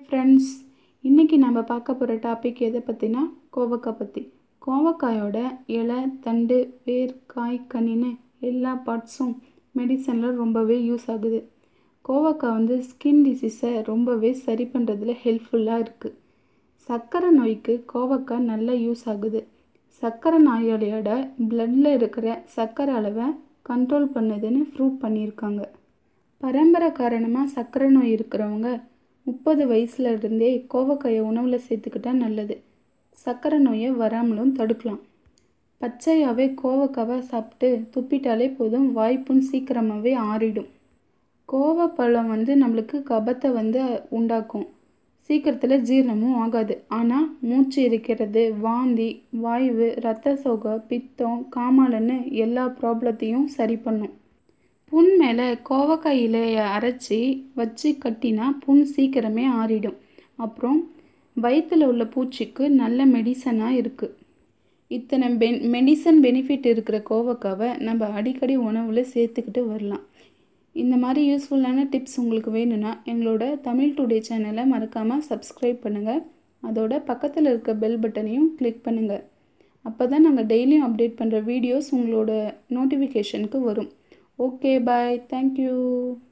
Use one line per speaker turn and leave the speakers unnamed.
friends இன்றைக்கி நம்ம பார்க்க போகிற டாபிக் எதை பற்றினா கோவக்காய் பற்றி கோவக்காயோட இலை தண்டு வேர் காய் கனின்னு எல்லா பார்ட்ஸும் மெடிசனில் ரொம்பவே யூஸ் ஆகுது கோவக்காய் வந்து ஸ்கின் டிசீஸை ரொம்பவே சரி பண்ணுறதுல ஹெல்ப்ஃபுல்லாக இருக்குது சர்க்கரை நோய்க்கு கோவக்காய் நல்லா யூஸ் ஆகுது சர்க்கரை நோயாளியோட பிளட்டில் இருக்கிற சர்க்கரை அளவை கண்ட்ரோல் பண்ணுதுன்னு ப்ரூவ் பண்ணியிருக்காங்க பரம்பரை காரணமாக சர்க்கரை நோய் இருக்கிறவங்க முப்பது வயசுல இருந்தே கோவக்காயை உணவில் சேர்த்துக்கிட்டா நல்லது சர்க்கரை நோயை வராமலும் தடுக்கலாம் பச்சையாகவே கோவக்காவை சாப்பிட்டு துப்பிட்டாலே போதும் வாய்ப்புண் சீக்கிரமாகவே ஆறிடும் கோவப்பழம் வந்து நம்மளுக்கு கபத்தை வந்து உண்டாக்கும் சீக்கிரத்தில் ஜீரணமும் ஆகாது ஆனால் மூச்சு இருக்கிறது வாந்தி வாய்வு இரத்த சோகை பித்தம் காமாலன்னு எல்லா ப்ராப்ளத்தையும் சரி பண்ணும் புண் மேலே கோவக்காய் இலையை அரைச்சி வச்சு கட்டினா புண் சீக்கிரமே ஆறிடும் அப்புறம் வயிற்றில் உள்ள பூச்சிக்கு நல்ல மெடிசனாக இருக்குது இத்தனை பென் மெடிசன் பெனிஃபிட் இருக்கிற கோவக்காவை நம்ம அடிக்கடி உணவில் சேர்த்துக்கிட்டு வரலாம் இந்த மாதிரி யூஸ்ஃபுல்லான டிப்ஸ் உங்களுக்கு வேணும்னா எங்களோட தமிழ் டுடே சேனலை மறக்காமல் சப்ஸ்கிரைப் பண்ணுங்கள் அதோட பக்கத்தில் இருக்க பெல் பட்டனையும் கிளிக் பண்ணுங்கள் அப்போ தான் நாங்கள் டெய்லியும் அப்டேட் பண்ணுற வீடியோஸ் உங்களோட நோட்டிஃபிகேஷனுக்கு வரும் ஓகே பாய் தேங்க்யூ